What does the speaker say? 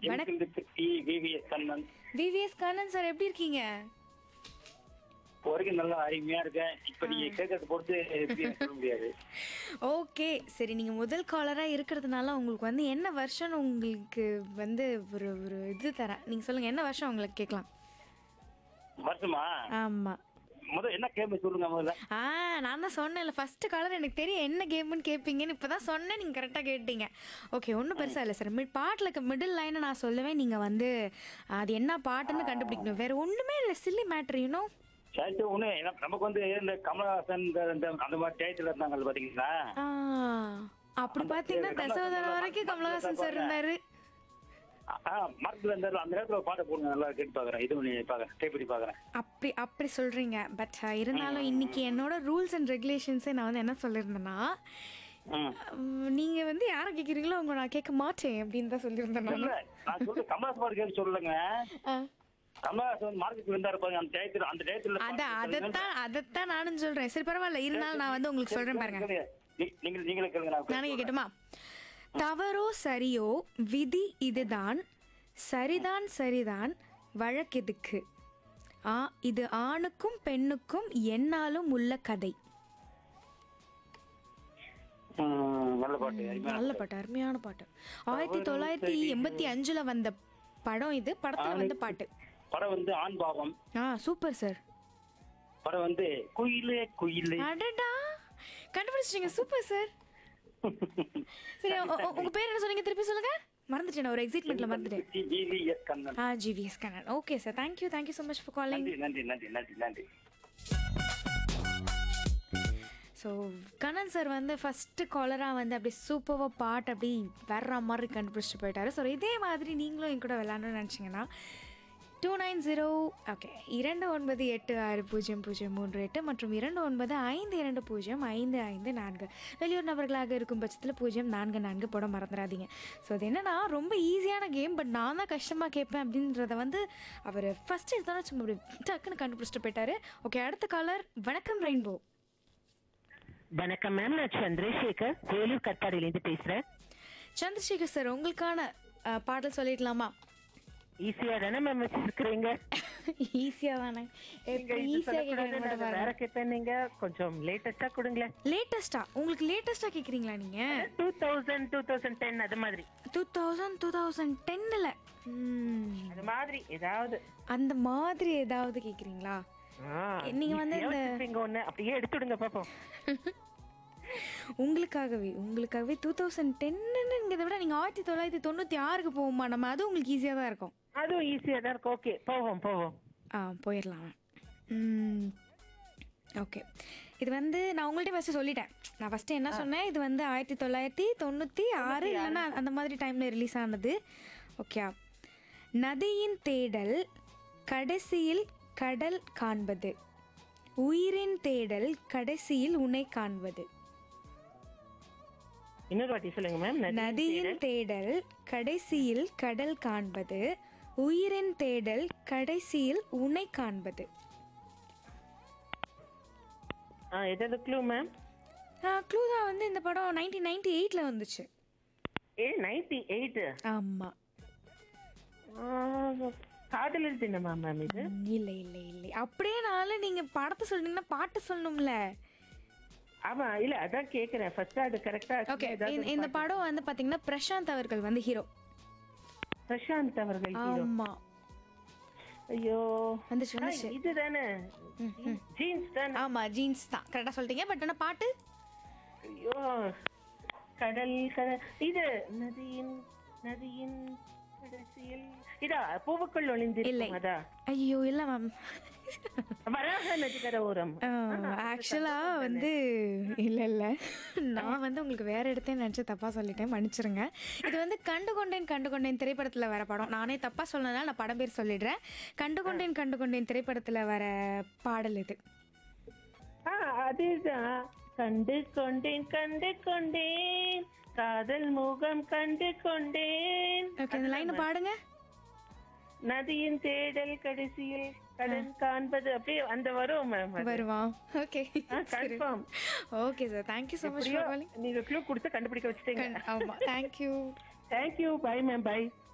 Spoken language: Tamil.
எனக்கு இந்த டி VVS Kannan VVS Kannan sir எப்படி இருக்கீங்க இப்போ வரைக்கும் நல்லா அருமையா இருக்கேன் இப்ப நீங்க கேட்கறத பொறுத்து எப்படின்னு சொல்ல முடியாது ஓகே சரி நீங்க முதல் காலரா இருக்கிறதுனால உங்களுக்கு வந்து என்ன வருஷம் உங்களுக்கு வந்து ஒரு ஒரு இது தரேன் நீங்க சொல்லுங்க என்ன வருஷம் உங்களுக்கு கேட்கலாம் வருஷமா ஆமா முதல்ல என்ன கேள்வி சொல்லுங்க முதல்ல ஆ நான் தான் சொன்னேன்ல ஃபர்ஸ்ட் காலர் எனக்கு தெரியும் என்ன கேம்னு கேட்பீங்கன்னு இப்போ தான் சொன்னேன் நீங்கள் கரெக்டாக கேட்டீங்க ஓகே ஒன்றும் பெருசாக இல்லை சார் மிட் பாட்டில் மிடில் லைனை நான் சொல்லுவேன் நீங்கள் வந்து அது என்ன பாட்டுன்னு கண்டுபிடிக்கணும் வேற ஒன்றுமே இல்லை சில்லி மேட்ரு யூனோ சரி ஒண்ணு எனக்கு- நமக்கு வந்து இந்த கமலஹாசன் இந்த இந்த அந்த மாதிரி டயத்துல இருந்தாங்க பாத்தீங்களா அப்படி பார்த்தீங்கன்னா தசவதாரம் வரைக்கும் கமலஹாசன் சார் இருந்தாரு ஆ மரத்துல இருந்தாரு அந்த நேரத்துல ஒரு பாட்டை போடுங்க நல்லா கேட்டு பாக்குறேன் இது பண்ணி பாக்குறேன் ட்ரை பண்ணி பாக்குறேன் அப்படி அப்படி சொல்கிறீங்க பட் இருந்தாலும் இன்னைக்கு என்னோட ரூல்ஸ் அண்ட் ரெகுலேஷன்ஸே நான் வந்து என்ன சொல்லியிருந்தேன்னா ம். உம், நீங்க வந்து யாரை கேட்குறீங்களோ அவங்க நான் கேட்க மாட்டேன் அப்படின்னு தான் சொல்லியிருந்தேன் நான் இல்ல நான் சொல்றது கமலஹாசன் பாட்டு கேட்டு சொல்லுங்க ஆ. கமலஹாசன் வந்து மார்க்கெட்ல இருந்தாரு பாருங்க அந்த டயத்துல அந்த டயத்துல அத அதைத்தான் அதைத்தான் நானும் சொல்றேன் சரி பரவாயில்ல இருந்தாலும் நான் வந்து உங்களுக்கு சொல்றேன் பாருங்க நீங்க நீங்களே கேளுங்க நான் நானே கேட்கட்டுமா தவறோ சரியோ விதி இதுதான் சரிதான் சரிதான் வழக்கெதுக்கு ஆ இது ஆணுக்கும் பெண்ணுக்கும் என்னாலும் உள்ள கதை ம், நல்ல பாட்டு அருமையான நல்ல பாட்டு அருமையான பாட்டு ஆயிரத்தி தொள்ளாயிரத்தி எண்பத்தி அஞ்சுல வந்த படம் இது படத்துல வந்த பாட்டு படம் வந்து ஆண் பாவம் ஆ சூப்பர் சார் படம் வந்து குயிலே குயிலே அடடா கண்டுபிடிச்சிட்டீங்க சூப்பர் சார் சரி உ- உ- உங்க பேர் என்ன சொன்னீங்க திருப்பி சொல்லுங்க மறந்துட்டேன் ஒரு எக்ஸைட்மெண்ட்ல மறந்துட்டேன் ஜிவிஎஸ் கண்ணன் ஆ GVS Kannan okay sir thank you thank you so much for calling நன்றி நன்றி நன்றி நன்றி நன்றி ஸோ கண்ணன் சார் வந்து ஃபஸ்ட்டு காலராக வந்து அப்படியே சூப்பராக பாட்டு அப்படி வர்ற மாதிரி கண்டுபிடிச்சிட்டு போயிட்டாரு ஸோ இதே மாதிரி நீங்களும் என் கூட விளாடணும்னு நினச்சிங்கன்னா டூ நைன் ஜீரோ ஓகே இரண்டு ஒன்பது எட்டு ஆறு பூஜ்ஜியம் பூஜ்ஜியம் மூன்று எட்டு மற்றும் இரண்டு ஒன்பது ஐந்து இரண்டு பூஜ்ஜியம் ஐந்து ஐந்து நான்கு வெளியூர் நபர்களாக இருக்கும் பட்சத்தில் பூஜ்ஜியம் நான்கு நான்கு போட மறந்துடாதீங்க ஸோ அது என்னன்னா ரொம்ப ஈஸியான கேம் பட் நான் தான் கஷ்டமாக கேட்பேன் அப்படின்றத வந்து அவர் ஃபஸ்ட்டு எடுத்தோன்னா சும்மா அப்படி டக்குன்னு கண்டுபிடிச்சிட்டு போயிட்டாரு ஓகே அடுத்த காலர் வணக்கம் ரெயின்போ வணக்கம் மேம் நான் சந்திரசேகர் வேலூர் கட்பாடியிலேருந்து பேசுறேன் சந்திரசேகர் சார் உங்களுக்கான அஹ், பாடல் சொல்லிடலாமா ஈஸியா தானே மேம் வச்சிருக்கிறீங்க ஈஸியா தானே நீங்க இது ஈஸியா சொல்லக்கூடாது, நான் வேற கேட்பேன் நீங்க கொஞ்சம் லேட்டஸ்டா கொடுங்களேன் லேட்டஸ்டா உங்களுக்கு லேட்டஸ்டா கேக்குறீங்களா நீங்க two thousand two thousand ten அது மாதிரி டூ தௌசண்ட் டூ தௌசண்ட் டென்னில் அது மாதிரி ஏதாவது அந்த மாதிரி ஏதாவது கேக்குறீங்களா ஆ, நீங்க வந்து easy-ஆ இந்த- வச்சிருப்பீங்க ஒண்ணு அப்படியே எடுத்துடுங்க பாப்போம் உங்களுக்காகவே உங்களுக்காகவே டூ தௌசண்ட் டென்னுங்கிறத விட நீங்கள் ஆயிரத்தி தொள்ளாயிரத்தி தொண்ணூற்றி ஆறுக்கு போகுமா நம்ம அது உங்களுக்கு ஈஸியாக தான் இருக்கும் அதுவும் ஈஸியா தான் இருக்கு ஓகே போவோம் போவோம் ஆ போயிடலாம் ஓகே இது வந்து நான் உங்கள்கிட்ட ஃபஸ்ட்டு சொல்லிட்டேன் நான் ஃபஸ்ட்டு என்ன சொன்னேன் இது வந்து ஆயிரத்தி தொள்ளாயிரத்தி தொண்ணூற்றி ஆறு இல்லைன்னா அந்த மாதிரி டைமில் ரிலீஸ் ஆனது ஓகே நதியின் தேடல் கடைசியில் கடல் காண்பது உயிரின் தேடல் கடைசியில் உன்னை காண்பது இன்னொரு வாட்டி சொல்லுங்க மேம் நதியின் தேடல் கடைசியில் கடல் காண்பது உயிரின் தேடல் கடைசியில் உன்னை காண்பது ஆ எதாவது க்ளூ மேம் க்ளூதா வந்து இந்த படம் நைன்டீன் நைன்டி எயிட்டில் வந்துச்சு ஏ நைன்டி எயிட் ஆமாம் காதலர் தினமா மேம் இது இல்லை இல்லை இல்லை அப்படியே நாள் நீங்கள் படத்தை சொன்னீங்கன்னா பாட்டு சொல்லணும்ல ஆமா இல்ல அதான் கேக்குறேன் ஃபர்ஸ்ட் அது கரெக்டா ஓகே இந்த படம் வந்து பார்த்தீங்கன்னா பிரசாந்த் அவர்கள் வந்து ஹீரோ பிரசாந்த் அவர்கள் hero. ஆமா ஐயோ வந்துச்சு ஆ, வந்துச்சு இதுதானே ஜீன்ஸ் தானே ஆமா ஜீன்ஸ் தான் கரெக்டாக சொல்லிட்டீங்க பட் ஆனால் பாட்டு ஐயோ கடல் கடல் இது நதியின் நதியின் கடைசியில் இதா பூவுக்குள் இல்லை ஒளிந்திருக்கும் அதா ஐயோ இல்லை மேம் வராக நதிக்கர ஓரம் ஆக்சுவலாக வந்து இல்லை இல்லை நான் வந்து உங்களுக்கு வேற இடத்தையும் நினச்சி தப்பாக சொல்லிட்டேன் மன்னிச்சிருங்க இது வந்து கண்டு கொண்டேன் கண்டு கொண்டேன் திரைப்படத்தில் வர படம் நானே தப்பாக சொன்னதால நான் படம் பேர் சொல்லிடுறேன் கண்டு கொண்டேன் கண்டு கொண்டேன் திரைப்படத்தில் வர பாடல் இது ஆ அதேதான் கண்டு கொண்டேன் கண்டு கொண்டேன் காதல் முகம் கண்டு கொண்டேன் ஓகே இந்த லைனை பாடுங்க நதியின் தேடல் கடைசியில் கடல் காண்பது அப்படியே அந்த வரும் மேம் வருவான் okay confirm okay sir thank you so much for calling நீங்க க்ளூ கொடுத்து கண்டுபிடிக்க வச்சுட்டீங்க ஆமாம் thank you thank you bye ma'am by